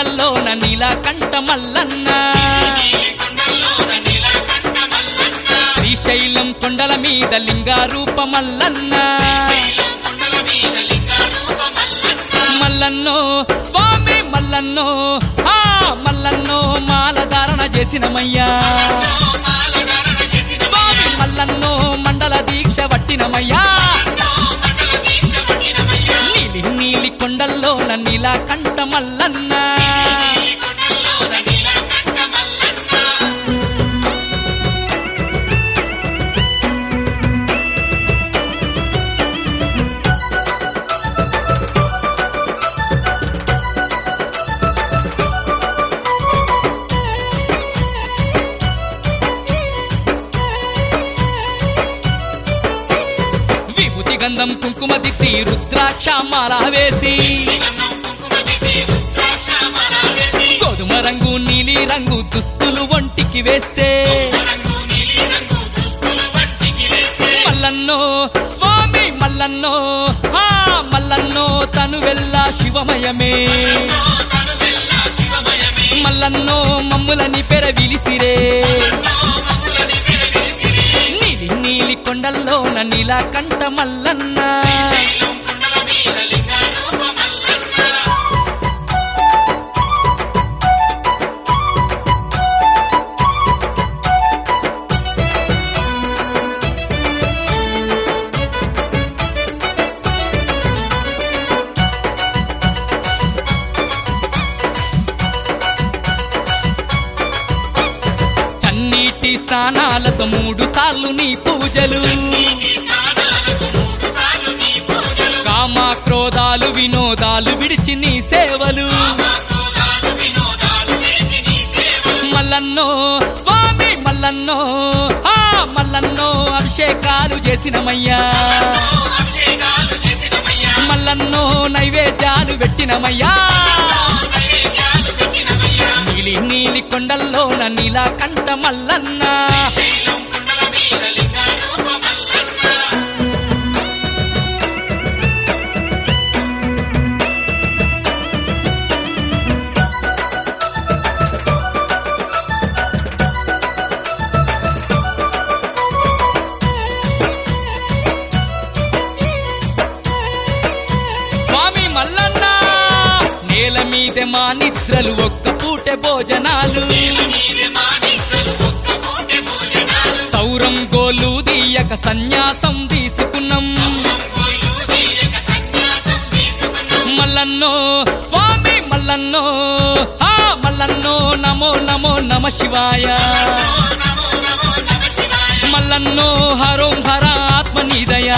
కొండల్లోన నీలకంఠ మల్లన్న శ్రీశైలం కొండల మీద లింగారూప మల్లన్న మల్లన్నో స్వామి మల్లన్నో ఆ మల్లన్నో మాల ధారణ చేసినమయ్యా స్వామి మల్లన్నో మండల దీక్ష పట్టినమయ్యా నీలి నీలి కొండల్లోన నీలకంఠ మల్లన్న విభూతి గంధం కుంకుమ దిట్టి రుద్రాక్ష మాల వేసి గోధుమ రంగు నీలి రంగు దుస్తులు ఒంటికి వేస్తే మల్లన్నో స్వామి మల్లన్నో ఆ మల్లన్నో తను వెళ్ళ శివమయమే మల్లన్నో మమ్ములని పెర విలిసిరే నీలి నీలి కొండల్లోన నీలకంఠ మల్లన్న చన్నీటి స్నానాలతో మూడు సార్లు నీ పూజలు కామ క్రోధాలు వినోదాలు విడిచి నీ సేవలు మల్లన్నో స్వామి మల్లన్నో ఆ మల్లన్నో అభిషేకాలు చేసినమయ్యా మల్లన్నో నైవేద్యాలు పెట్టినమయ్యా నీలి నీలి కొండల్లోన నీలకంఠ మల్లన్న స్వామి మల్లన్న నేల మీదే మా నిద్రలు ఒక్క పూటె భోజనాలు సౌరం గోలు దీయక సన్యాసం తీసుకున్నాం మల్లన్నో స్వామి మల్లన్నో ఆ మల్లన్నో నమో నమో నమ శివాయ మల్లన్నో హరోం హర ఆత్మ నీదయా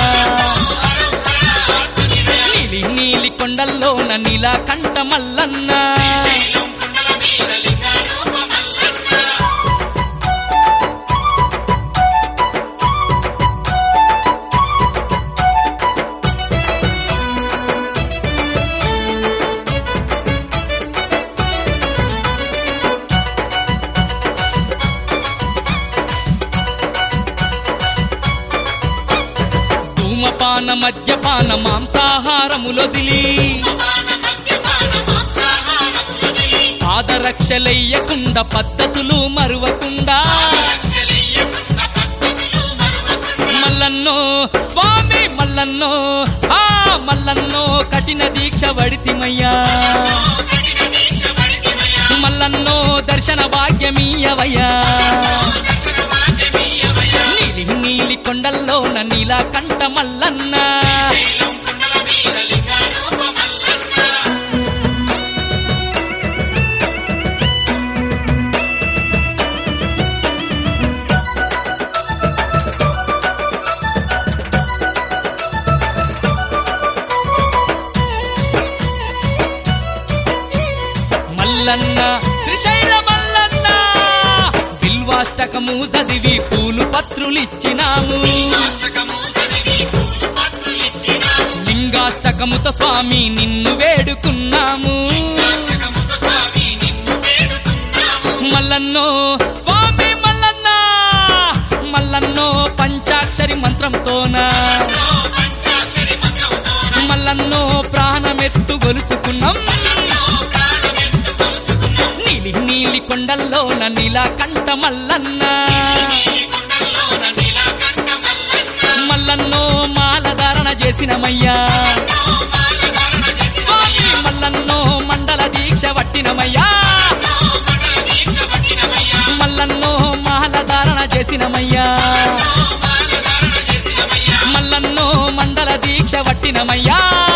నీలి నీలి కొండల్లోన నీలకంఠ మల్లన్న ధూమపాన మద్యపాన మాంసాహారములొదిలి పాదరక్షలెయ్యకుండా పద్ధతులు మరువకుండా మల్లన్నో స్వామి మల్లన్నో ఆ మల్లన్నో కఠిన దీక్ష వడితిమయ్యా మల్లన్నో దర్శన భాగ్యమీయవయ్యా నీలి నీలి కొండల్లోన నీలకంఠ మల్లన్న మల్లన్న శ్రీశైల మల్లన్న బిల్వాష్టకము చదివి పూలు పత్రులిచ్చినాము లింగాష్టకముతో స్వామి నిన్ను వేడుకున్నాము మల్లన్నో స్వామి మల్లన్న మల్లన్నో పంచాక్షరి మంత్రంతోన మల్లన్నో ప్రాణమెత్తు గొలుసుకున్నాం కొండల్లోన నీలకంఠ మల్లన్న మల్లన్నో మాలధారణ చేసినమయ్యా స్వామి మల్లన్నో మండల దీక్ష పట్టినమయ్యా మల్లన్నో మాలధారణ చేసినమయ్యా మల్లన్నో మండల దీక్ష పట్టినమయ్యా